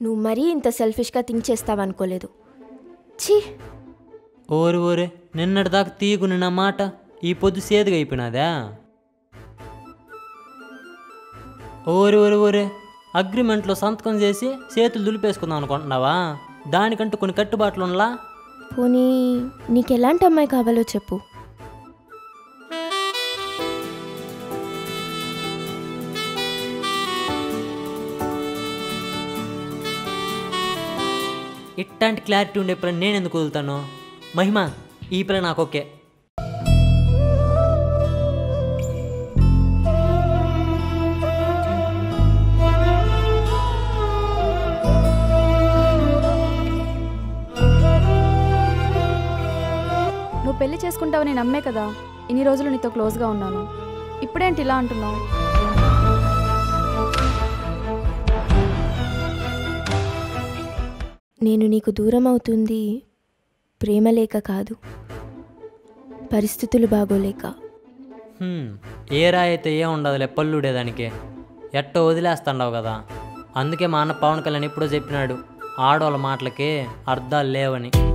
నువ్వు మరీ ఇంత సెల్ఫిష్గా థింక్ చేస్తావనుకోలేదు ఛీ ఓరి ఓరే నిన్నటిదాకా తీయకుని నా మాట ఈ పొద్దు సేదుగా అయిపోయినాదా ఓరి ఓరి ఓరే అగ్రిమెంట్లో సంతకం చేసి చేతులు దులిపేసుకుందాం అనుకుంటున్నావా దానికంటూ కొన్ని కట్టుబాట్లు ఉండలా పోనీ నీకు ఎలాంటి అమ్మాయి కావాలో చెప్పు ఇట్లాంటి క్లారిటీ ఉండే పిల్లని నేను ఎందుకు వదులుతాను మహిమ ఈ పిల్ల నాకు ఓకే నువ్వు పెళ్లి చేసుకుంటావని నమ్మే కదా ఇన్ని రోజులు నీతో క్లోజ్గా ఉన్నాను ఇప్పుడేంటి ఇలా అంటున్నావు నేను నీకు దూరం అవుతుంది ప్రేమ లేక కాదు పరిస్థితులు బాగోలేక హ్మ్, ఏ రాయి అయితే ఏ ఉండదులే పళ్ళుడేదానికి ఎట్టో వదిలేస్తాండావు కదా అందుకే మా అన్న పవన్ కళ్యాణ్ ఎప్పుడో చెప్పినాడు ఆడవాళ్ళ మాటలకి అర్థాలు లేవని